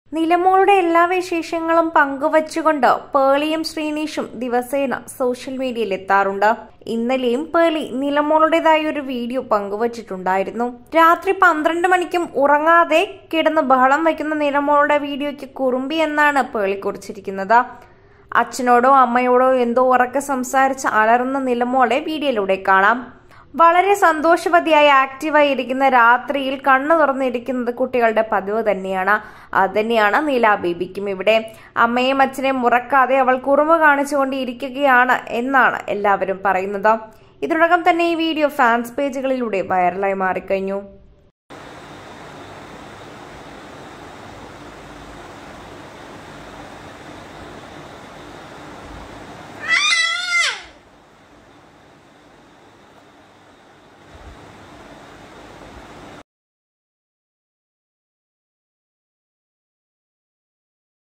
നിലമോളുടെ എല്ലാ വിശേഷങ്ങളും പങ്കുവച്ചുകൊണ്ട് പേളിയും ശ്രീനീഷും ദിവസേന സോഷ്യൽ മീഡിയയിൽ എത്താറുണ്ട് ഇന്നലെയും പേളി നിലമോളുടേതായ ഒരു വീഡിയോ പങ്കുവച്ചിട്ടുണ്ടായിരുന്നു രാത്രി പന്ത്രണ്ട് മണിക്കും ഉറങ്ങാതെ കിടന്ന് ബഹളം വയ്ക്കുന്ന നിലമോളുടെ വീഡിയോയ്ക്ക് കുറുമ്പി എന്നാണ് പേളി കുറിച്ചിരിക്കുന്നത് അച്ഛനോടോ അമ്മയോടോ എന്തോ ഉറക്കെ സംസാരിച്ച് അലറുന്ന നിലമോളെ വീഡിയോയിലൂടെ കാണാം വളരെ സന്തോഷവതിയായി ആക്റ്റീവായി ഇരിക്കുന്ന രാത്രിയിൽ കണ്ണു തുറന്നിരിക്കുന്നത് കുട്ടികളുടെ പതിവ് തന്നെയാണ് അത് തന്നെയാണ് നീല ബേബിക്കും ഇവിടെ അമ്മയും അച്ഛനെയും മുറക്കാതെ അവൾ കുറുമ്പ് കാണിച്ചുകൊണ്ട് ഇരിക്കുകയാണ് എന്നാണ് എല്ലാവരും പറയുന്നത് ഇതിനോടകം തന്നെ ഈ വീഡിയോ ഫാൻസ് പേജുകളിലൂടെ വൈറലായി മാറിക്കഴിഞ്ഞു